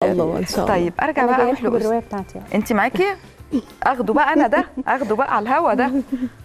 الله ان شاء الله طيب ارجع انا بقى جايه اروح لكم لأس- بالروايه بتاعتي يعني. انت معاكي اخده بقى انا ده اخده بقى على الهوا ده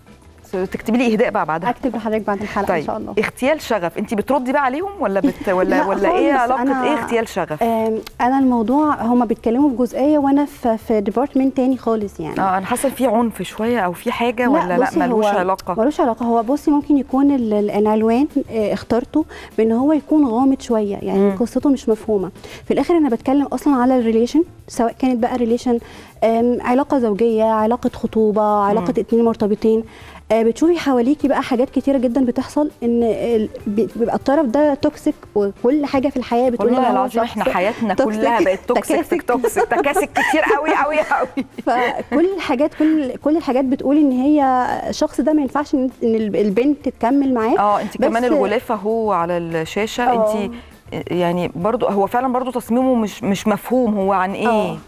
تكتبي لي اهداء بقى بعدها اكتب لحضرتك بعد الحلقه طيب ان شاء الله اغتيال شغف انت بتردي بقى عليهم ولا بت ولا لا ولا ايه خالص، علاقه أنا- ايه اغتيال شغف آم، انا الموضوع هما بيتكلموا في جزئيه وانا في في ديبارتمنت تاني خالص يعني اه انا حاسه في عنف شويه او في حاجه لا، ولا لا بصي، ملوش هو علاقه ملوش علاقه هو بصي ممكن يكون ال- ال- العنوان آه، اخترته بان هو يكون غامض شويه يعني مم. قصته مش مفهومه في الاخر انا بتكلم اصلا على الريليشن سواء كانت بقى ريليشن علاقه زوجيه علاقه خطوبه علاقه اتنين مرتبطين آه، بتشوفي حواليكي بقى حاجات كتيره جدا بتحصل ان ال- بي- بيبقى الطرف ده توكسيك وكل حاجه في الحياه بتقول والله إن هو العظيم احنا شخص حياتنا توكسيك، كلها بقت توكسيك تكاسك. توكسيك تكاسك كتير قوي قوي قوي فكل الحاجات كل كل الحاجات بتقول ان هي الشخص ده ما ينفعش ان إن البنت تكمل معاه اه انت بس- كمان الغلاف اهو على الشاشه آه. انت يعني برضو هو فعلا برضو تصميمه مش مش مفهوم هو عن ايه آه.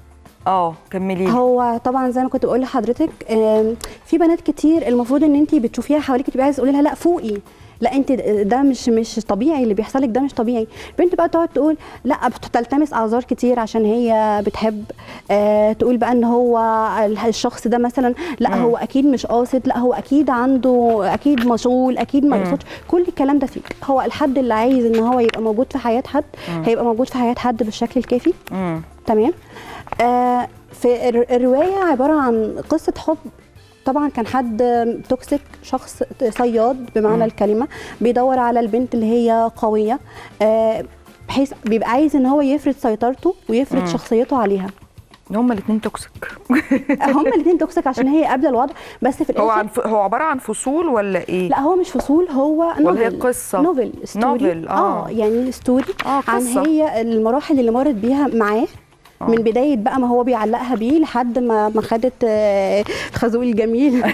اه كملي لي هو طبعا زي ما كنت بقول لحضرتك آم، في بنات كتير المفروض ان انت بتشوفيها حواليك تبقي عايزه تقولي لها لا فوقي لا انت ده مش مش طبيعي اللي بيحصل لك ده مش طبيعي البنت بقى تقعد تقول لا بتلتمس اعذار كتير عشان هي بتحب آه تقول بقى ان هو الشخص ده مثلا لا مم. هو اكيد مش قاصد لا هو اكيد عنده اكيد مشغول اكيد ما مم. يقصدش كل الكلام ده فيك هو الحد اللي عايز ان هو يبقى موجود في حياه حد مم. هيبقى موجود في حياه حد بالشكل الكافي امم تمام آه في الر- الروايه عباره عن قصه حب طبعا كان حد توكسيك شخص صياد بمعنى مم. الكلمه بيدور على البنت اللي هي قويه آه بحيث بيبقى عايز ان هو يفرض سيطرته ويفرض مم. شخصيته عليها هما الاثنين توكسيك هما الاثنين توكسيك عشان هي قابله الوضع بس في هو الاخر عن ف... هو عباره عن فصول ولا ايه لا هو مش فصول هو ولا هي نوفل قصة؟ نوفل ستوري نوفل، آه. اه يعني ستوري اه عن قصه هي المراحل اللي مرت بيها معاه آه. من بدايه بقى ما هو بيعلقها بيه لحد ما ما خدت آه، خازوق الجميل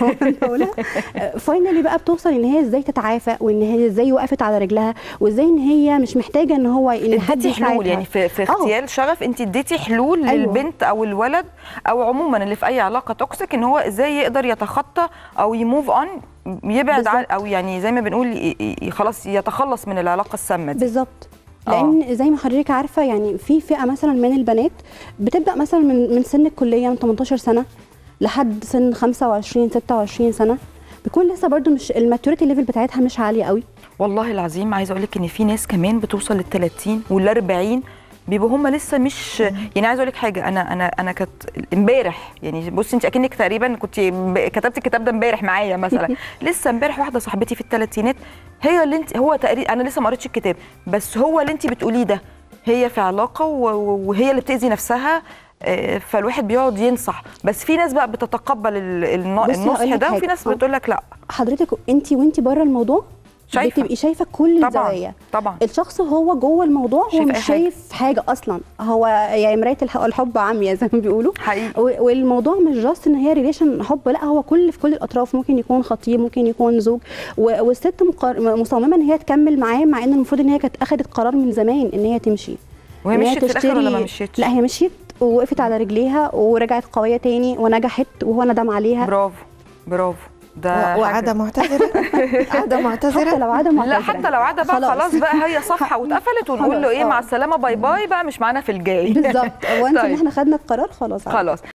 فاينلي بقى بتوصل ان هي ازاي تتعافى وان هي ازاي وقفت على رجلها وازاي ان هي مش محتاجه ان هو ان حد اديتي حلول يساعدها يعني في, في آه. اغتيال شغف انت اديتي حلول أيوة. للبنت او الولد او عموما اللي في اي علاقه توكسيك ان هو ازاي يقدر يتخطى او يموف اون يبعد عن بالظبط. او يعني زي ما بنقول ي- ي- خلاص يتخلص من العلاقه السامه دي بالظبط آه. لان زي ما حضرتك عارفه يعني في فئه مثلا من البنات بتبدا مثلا من من سن الكليه من 18 سنه لحد سن 25 26 سنه بيكون لسه برضو مش الماتوريتي ليفل بتاعتها مش عاليه قوي والله العظيم عايزه اقول لك ان في ناس كمان بتوصل لل 30 وال 40 بيبقوا هم لسه مش يعني عايزه اقول لك حاجه انا انا انا كانت امبارح يعني بصي انت اكنك تقريبا كنت ب- كتبت الكتاب ده امبارح معايا مثلا لسه امبارح واحده صاحبتي في الثلاثينات هي اللي انت هو تقريبا انا لسه ما قريتش الكتاب بس هو اللي انت بتقوليه ده هي في علاقه و- و- وهي اللي بتاذي نفسها آه، فالواحد بيقعد ينصح بس في ناس بقى بتتقبل ال- الن- بصي النصح هقول لك ده وفي حاجة. ناس آه. بتقول لك لا حضرتك انت وانت بره الموضوع شايفة. بتبقي شايفه كل طبعا الزوايا طبعا الشخص هو جوه الموضوع هو شايف مش أي حاجة. شايف حاجه اصلا هو يعني مرايه الح- الحب عمياء زي ما بيقولوا حقيقي و- والموضوع مش جاست ان هي ريليشن حب لا هو كل في كل الاطراف ممكن يكون خطيب ممكن يكون زوج و- والست مقر- مصممه ان هي تكمل معاه مع ان المفروض ان هي كانت اخذت قرار من زمان ان هي تمشي وهي إن هي مشيت في الاخر ولا ما تشتري- مشيتش لا هي مشيت ووقفت على رجليها ورجعت قويه تاني ونجحت وهو ندم عليها برافو برافو ده و- وعادة حاجة- معتذرة عادة حتى معتذرة لو عدم لا معتذرة. حتى لو عادة بقى خلاص بقى هي صفحه واتقفلت ونقول له خلاص، ايه مع آه. السلامه باي باي بقى مش معانا في الجاي بالظبط وانت ان طيب. احنا خدنا القرار خلاص خلاص